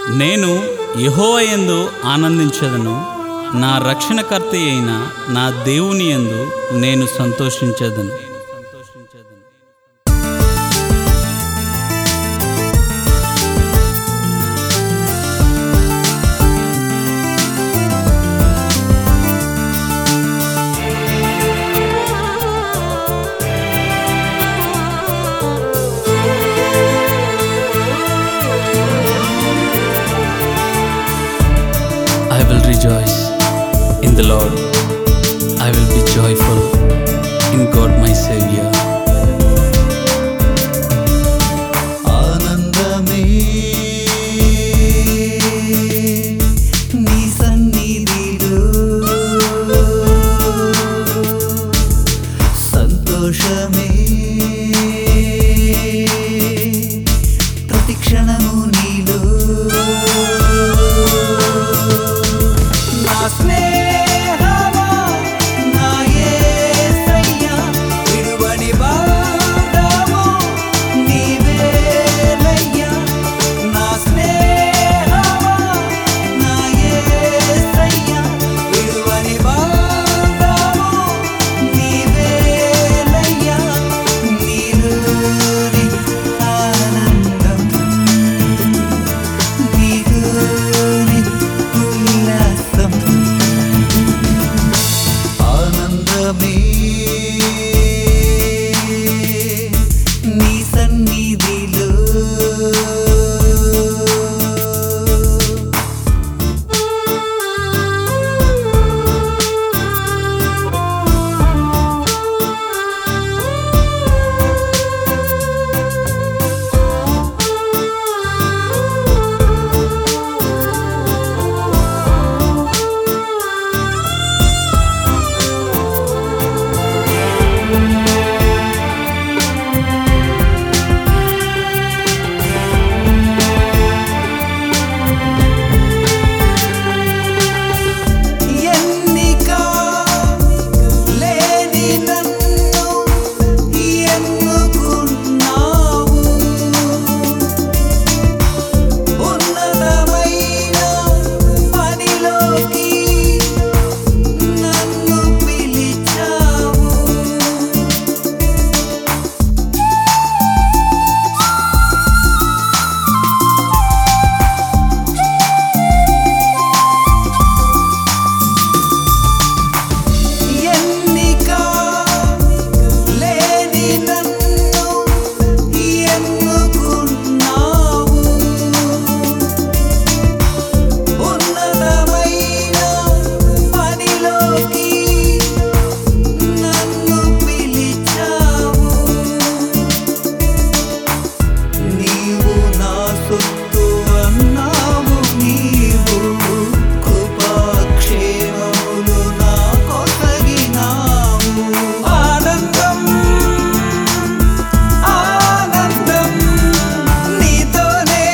నేను యెహోవాయందు ఆనందించదను నా రక్షణకర్త అయిన నా దేవుని యందు నేను సంతోషించదను I will rejoice in the Lord. I will be joyful in God my Savior. ఆనందమే నీ సన్నిధిలో సంతోషమే ప్రతి క్షణము నీలో నా స్నేహమా నా యేసయ్యా విడువని బంధము నీవేనయ్యా నా స్నేహమా నా యేసయ్యా విడువని బంధము నీవేనయ్యా నీలోని ఆనందం నీలోని ఉల్లాసం ఆనందమే నీ సన్నిధిలో ఎన్నిక లేని నన్ను ఎన్నుకున్నావు ఉన్నతమైన పనిలోకి నన్ను పిలిచావు ఎన్నిక లేని నన్ను ఎన్నుకున్నావు ఉన్నతమైన పనిలోకి నన్ను పిలిచావు నీవు నా సొత్తు అన్నావు నీవు కృపాక్షేమములు నా కొసగినావు ఆనందం ఆనందం నీతోనే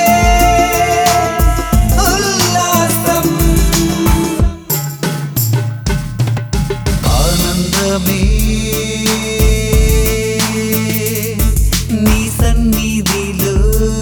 ఉల్లాసం ఆనందమే నీ సన్నిధిలో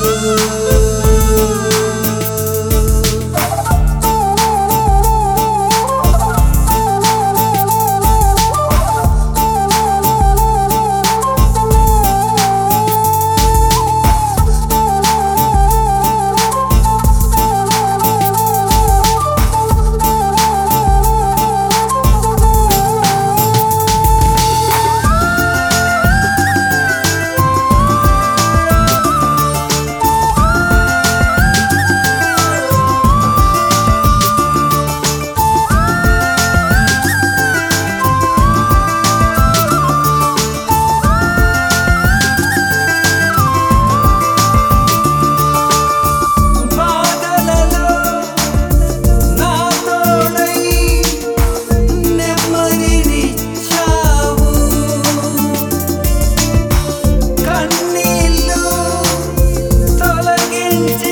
బాధలలో నా తోడై నెమ్మదినిచ్చావు కన్నీళ్ళు తొలగించి